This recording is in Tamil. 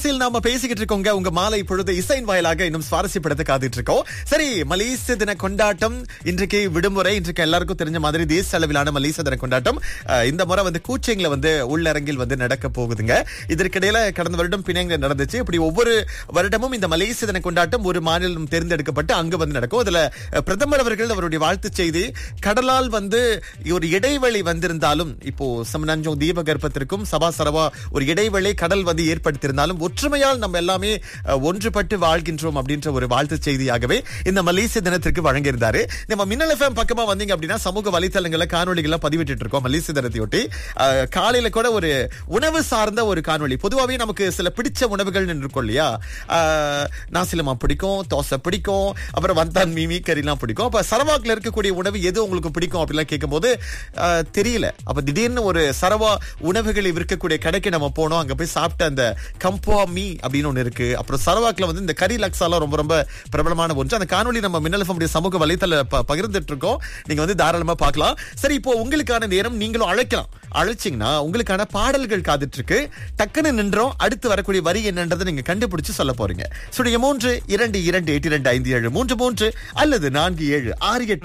அரசியல் நாம பேசிக்கிட்டு இருக்கோங்க உங்க மாலை பொழுது இசையின் வாயிலாக இன்னும் சுவாரஸ்யப்படுத்த காத்துட்டு இருக்கோம் சரி மலேசிய தின கொண்டாட்டம் இன்றைக்கு விடுமுறை இன்றைக்கு எல்லாருக்கும் தெரிஞ்ச மாதிரி தேசிய அளவிலான மலேசிய தின கொண்டாட்டம் அஹ், இந்த முறை வந்து கூச்சிங்ல வந்து உள்ளரங்கில் வந்து நடக்க போகுதுங்க இதற்கிடையில கடந்த வருடம் பிணைங்க நடந்துச்சு இப்படி ஒவ்வொரு வருடமும் இந்த மலேசிய தின கொண்டாட்டம் ஒரு மாநிலம் தேர்ந்தெடுக்கப்பட்டு அங்க வந்து நடக்கும் அதுல அஹ், பிரதமர் அவர்கள் அவருடைய வாழ்த்து செய்தி கடலால் வந்து ஒரு இடைவெளி வந்திருந்தாலும் இப்போ சமநஞ்சம் தீபகற்பத்திற்கும் சபா சரவா ஒரு இடைவெளி கடல் வந்து ஏற்படுத்தியிருந்தாலும் ஒற்றுமையால் நம்ம எல்லாமே அஹ், ஒன்றுபட்டு வாழ்கின்றோம் அப்படின்ற ஒரு வாழ்த்து செய்தியாகவே இந்த மலேசிய தினத்திற்கு வழங்கியிருந்தாரு நம்ம மின்னல் எஃப்எம் பக்கமா வந்தீங்க அப்படின்னா சமூக வலைத்தளங்கள்ல காணொலிகள்லாம் பதிவிட்டு இருக்கோம் மலேசிய தினத்தையொட்டி அஹ், காலையில கூட ஒரு உணவு சார்ந்த ஒரு காணொளி பொதுவாகவே நமக்கு சில பிடிச்ச உணவுகள் இருக்கும் இல்லையா அஹ், நாசிலமா பிடிக்கும் தோசை பிடிக்கும் அப்புறம் வந்தான் மீமி கறிலாம் பிடிக்கும் அப்ப சரவாக்குல இருக்கக்கூடிய உணவு எது உங்களுக்கு பிடிக்கும் அப்படிலாம் கேட்கும்போது அஹ், தெரியல அப்ப திடீர்னு ஒரு சரவா உணவுகளை விற்கக்கூடிய கடைக்கு நம்ம போனோம் அங்க போய் சாப்பிட்ட அந்த கம்போ மீ அப்படின்னு ஒண்ணு இருக்கு அப்புறம் சரவாக்ல வந்து இந்த கறி லக்ஸாலாம் ரொம்ப ரொம்ப பிரபலமான ஒன்று அந்த காணொளி நம்ம மின்னல் FM உடைய சமூக வலைத்தள ப- பகிர்ந்துட்டு இருக்கோம் நீங்க வந்து தாராளமா பார்க்கலாம் சரி இப்போ உங்களுக்கான நேரம் நீங்களும் அழைக்கலாம் அழைச்சிங்கன்னா உங்களுக்கான பாடல்கள் காத்துட்டு இருக்கு டக்குன்னு நின்றோம் அடுத்து வரக்கூடிய வரி என்னன்றதை நீங்க கண்டுபிடிச்சு சொல்ல போறீங்க சுடைய மூன்று இரண்டு இரண்டு எட்டு இரண்டு ஐந்து ஏழு மூன்று மூன்று அல்லது நான்கு ஏழு ஆறு எட்டு